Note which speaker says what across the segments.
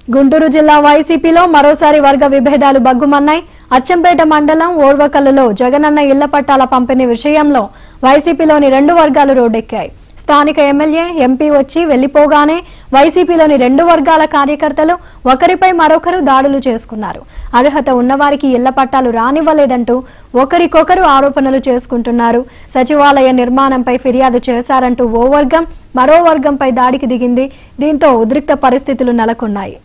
Speaker 1: గుంటూరు జిల్లా వైసీపీలో మరోసారి వర్గ విభేదాలు బగ్గుమన్నాయి అచ్చంపేట మండలం ఓర్వకల్లులో జగనన్న ఇళ్ల పట్టాల పంపిణీ విషయంలో వైసీపీలోని రెండు వర్గాలు రోడ్డెక్కాయి స్థానిక ఎమ్మెల్యే ఎంపీ వచ్చి వెళ్లిపోగానే వైసీపీలోని రెండు వర్గాల కార్యకర్తలు ఒకరిపై మరొకరు దాడులు చేసుకున్నారు అర్హత ఉన్నవారికి ఇళ్ల పట్టాలు రానివ్వలేదంటూ ఒకరికొకరు ఆరోపణలు చేసుకుంటున్నారు సచివాలయ నిర్మాణంపై ఫిర్యాదు చేశారంటూ ఓ వర్గం మరో వర్గంపై దాడికి దిగింది దీంతో ఉద్రిక్త పరిస్థితులు నెలకొన్నాయి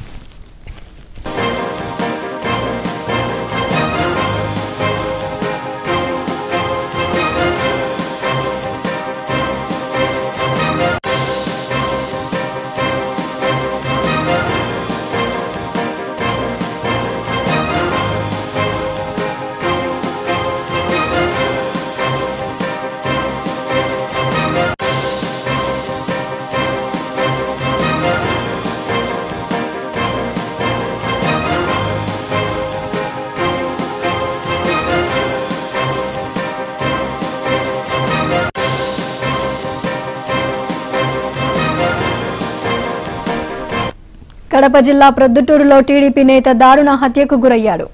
Speaker 1: కడప జిల్లా ప్రొద్దుటూరులో టీడీపీ నేత దారుణ హత్యకు గురయ్యాడు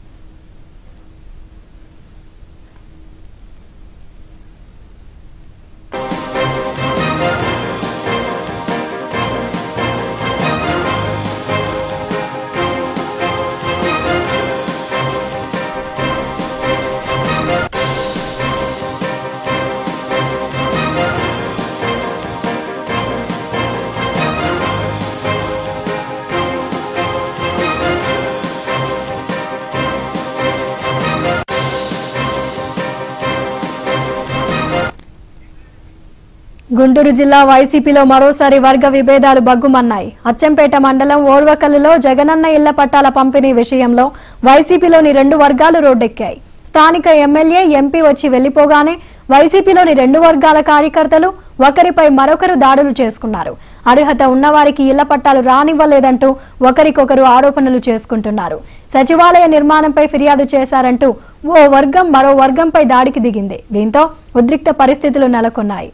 Speaker 1: గుంటూరు జిల్లా వైసీపీలో మరోసారి వర్గ విభేదాలు బగ్గుమన్నాయి అచ్చంపేట మండలం ఓర్వకల్లులో జగనన్న ఇళ్ల పట్టాల పంపిణీ విషయంలో వైసీపీలోని రెండు వర్గాలు రోడ్డెక్కాయి స్థానిక ఎమ్మెల్యే ఎంపీ వచ్చి వెళ్లిపోగానే వైసీపీలోని రెండు వర్గాల కార్యకర్తలు ఒకరిపై మరొకరు దాడులు చేసుకున్నారు అర్హత ఉన్నవారికి ఇళ్ల పట్టాలు రానివ్వలేదంటూ ఒకరికొకరు ఆరోపణలు చేసుకుంటున్నారు సచివాలయ నిర్మాణంపై ఫిర్యాదు చేశారంటూ ఓ వర్గం మరో వర్గంపై దాడికి దిగింది దీంతో ఉద్రిక్త పరిస్థితులు నెలకొన్నాయి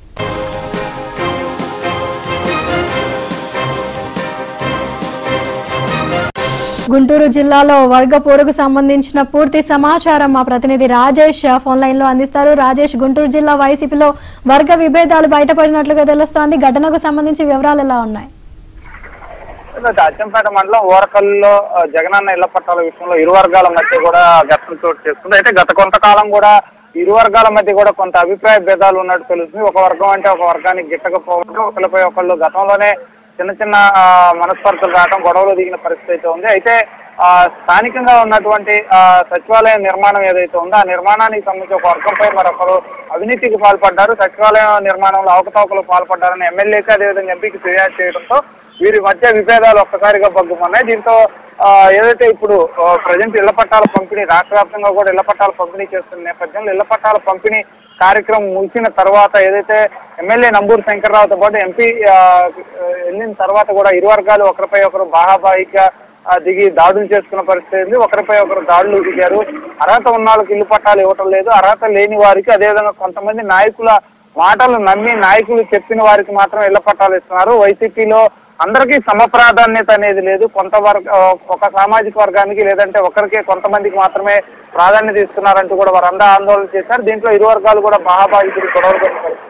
Speaker 1: గుంటూరు జిల్లాలో వర్గ పోరుకు సంబంధించిన పూర్తి సమాచారం మా ప్రతినిధి రాజేష్ ఫోన్ లైన్ లో అందిస్తారు రాజేష్ గుంటూరు జిల్లా వైసీపీలో వర్గ విభేదాలు బయటపడినట్లుగా తెలుస్తోంది ఘటనకు సంబంధించి వివరాలు ఎలా ఉన్నాయి
Speaker 2: అయితే అచ్చంపేట మండలం ఓరకల్లో ఆ, జగనన్న ఇళ్ల పట్టాల విషయంలో ఇరు వర్గాల మధ్య కూడా ఘర్షణ చోటు చేసుకుంది అయితే గత కొంతకాలం కూడా ఇరు వర్గాల మధ్య కూడా కొంత అభిప్రాయ భేదాలు ఉన్నట్టు తెలుస్తుంది ఒక వర్గం అంటే ఒక వర్గానికి గిట్టకపోవడం ఒకరిపై ఒకళ్ళు గతంలోనే చిన్న చిన్న ఆ, మనస్పర్ధలు రావడం గొడవలు దిగిన పరిస్థితి అయితే ఉంది అయితే ఆ, స్థానికంగా ఉన్నటువంటి ఆ, సచివాలయ నిర్మాణం ఏదైతే ఉందో ఆ నిర్మాణానికి సంబంధించి ఒక వర్గంపై మరొకరు అవినీతికి పాల్పడ్డారు సచివాలయం నిర్మాణంలో అవకతవకలు పాల్పడ్డారని ఎమ్మెల్యేకి అదేవిధంగా ఎంపీకి ఫిర్యాదు చేయడంతో వీరి మధ్య విభేదాలు ఒక్కసారిగా బగ్గుమన్నాయి దీంతో ఆ, ఏదైతే ఇప్పుడు ప్రజెంట్ ఇళ్ల పట్టాల పంపిణీ రాష్ట్ర వ్యాప్తంగా కూడా ఇళ్ల పట్టాల పంపిణీ చేస్తున్న నేపథ్యంలో ఇళ్ల పట్టాల పంపిణీ కార్యక్రమం ముగిసిన తర్వాత ఏదైతే ఎమ్మెల్యే నంబూరు శంకర్రావుతో పాటు ఎంపీ ఆ, వెళ్ళిన తర్వాత కూడా ఇరు వర్గాలు ఒకరిపై ఒకరు బాహాబాహిగా ఆ, దిగి దాడులు చేసుకున్న పరిస్థితి ఉంది ఒకరిపై ఒకరు దాడులు దిగారు అర్హత ఉన్న వాళ్ళకి ఇల్లు పట్టాలు ఇవ్వటం లేదు అర్హత లేని వారికి అదేవిధంగా కొంతమంది నాయకుల మాటలు నమ్మి నాయకులు చెప్పిన వారికి మాత్రం ఇళ్ల పట్టాలు ఇస్తున్నారు వైసీపీలో అందరికీ సమ ప్రాధాన్యత అనేది లేదు కొంత వర్గ ఒక సామాజిక వర్గానికి లేదంటే ఒకరికి కొంతమందికి మాత్రమే ప్రాధాన్యత ఇస్తున్నారంటూ కూడా వారందరూ ఆందోళన చేశారు దీంట్లో ఇరు వర్గాలు కూడా మహాబాధితులు గొడవలు పడిన పరిస్థితి